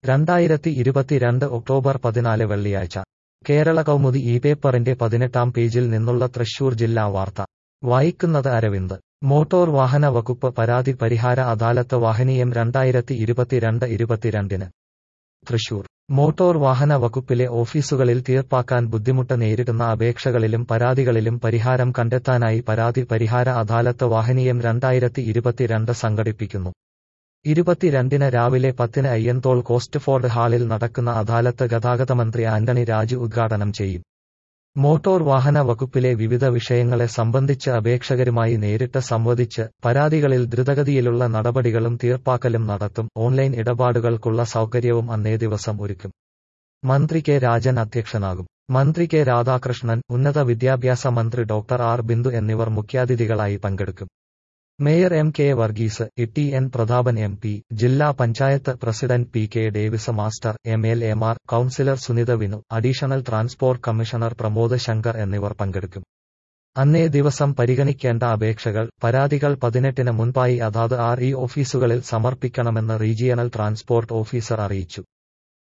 രണ്ടായിരത്തി ഇരുപത്തിരണ്ട് ഒക്ടോബർ പതിനാല് വെള്ളിയാഴ്ച കേരള കൗമുദി ഈ പേപ്പറിന്റെ പതിനെട്ടാം പേജിൽ നിന്നുള്ള തൃശൂർ ജില്ലാ വാർത്ത വായിക്കുന്നത് അരവിന്ദ് മോട്ടോർ വാഹന വകുപ്പ് പരാതി പരിഹാര അദാലത്ത് വാഹനീയം രണ്ടായിരത്തി ഇരുപത്തിരണ്ട് ഇരുപത്തിരണ്ടിന് തൃശൂർ മോട്ടോർ വാഹന വകുപ്പിലെ ഓഫീസുകളിൽ തീർപ്പാക്കാൻ ബുദ്ധിമുട്ട് നേരിടുന്ന അപേക്ഷകളിലും പരാതികളിലും പരിഹാരം കണ്ടെത്താനായി പരാതി പരിഹാര അദാലത്ത് വാഹനീയം രണ്ടായിരത്തി ഇരുപത്തിരണ്ട് സംഘടിപ്പിക്കുന്നു ഇരുപത്തിരണ്ടിന് രാവിലെ പത്തിന് അയ്യന്തോൾ കോസ്റ്റ്ഫോർഡ് ഹാളിൽ നടക്കുന്ന അദാലത്ത് ഗതാഗത മന്ത്രി ആന്റണി രാജു ഉദ്ഘാടനം ചെയ്യും മോട്ടോർ വാഹന വകുപ്പിലെ വിവിധ വിഷയങ്ങളെ സംബന്ധിച്ച് അപേക്ഷകരുമായി നേരിട്ട് സംവദിച്ച് പരാതികളിൽ ദ്രുതഗതിയിലുള്ള നടപടികളും തീർപ്പാക്കലും നടത്തും ഓൺലൈൻ ഇടപാടുകൾക്കുള്ള സൗകര്യവും അന്നേ ദിവസം ഒരുക്കും മന്ത്രി കെ രാജൻ അധ്യക്ഷനാകും മന്ത്രി കെ രാധാകൃഷ്ണൻ ഉന്നത വിദ്യാഭ്യാസ മന്ത്രി ഡോക്ടർ ആർ ബിന്ദു എന്നിവർ മുഖ്യാതിഥികളായി പങ്കെടുക്കും mayor M K Varghese T N Prathapan M P ജില്ലാ panchayat president P K Davis master M L എമാർ councillor Sunitha Vinu additional transport commissioner Pramod Shankar എന്നിവർ പങ്കെടുക്കും അന്നേ ദിവസം പരിഗണിക്കേണ്ട അപേക്ഷകൾ പരാതികൾ പതിനെട്ടിന് മുൻപായി അതാത് ആർ ഇ ഓഫീസുകളിൽ സമർപ്പിക്കണമെന്ന് റീജിയണൽ ട്രാൻസ്പോർട്ട് ഓഫീസർ അറിയിച്ചു